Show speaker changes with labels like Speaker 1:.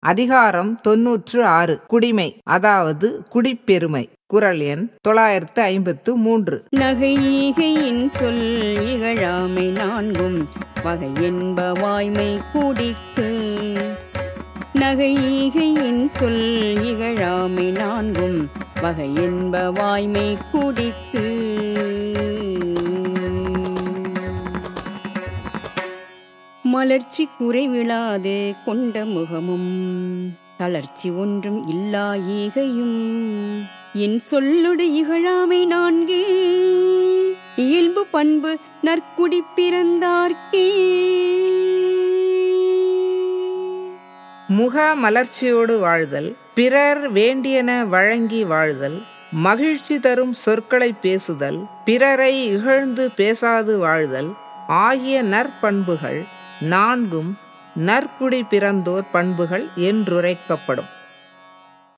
Speaker 1: அதிகாரம் தொன்னூற்று ஆறு குடிமை அதாவது குடிப்பெருமை குரல் எண் தொள்ளாயிரத்து ஐம்பத்து மூன்று
Speaker 2: நகை ஈகையின் சொல் இகழாமை நான்கும் வகை என்ப வாய்மை குடிக்கு நகை ஈகையின் சொல் இகழாமை நான்கும் வகை என்ப வாய்மை குடிக்கு மலர்ச்சி குறைவிழாது கொண்ட முகமும் தளர்ச்சி ஒன்றும் இல்லா ஈகையும் என் சொல்லொடு இகழாமை நான்கே இயல்பு பண்பு நற்குடி பிறந்தார்க்கே
Speaker 1: முக மலர்ச்சியோடு வாழ்தல் பிறர் வேண்டியன வழங்கி வாழ்தல் மகிழ்ச்சி தரும் சொற்களை பேசுதல் பிறரை இகழ்ந்து பேசாது வாழ்தல் ஆகிய நற்பண்புகள் நான்கும் நற்குடி பிறந்தோர் பண்புகள் என்றுரைக்கப்படும்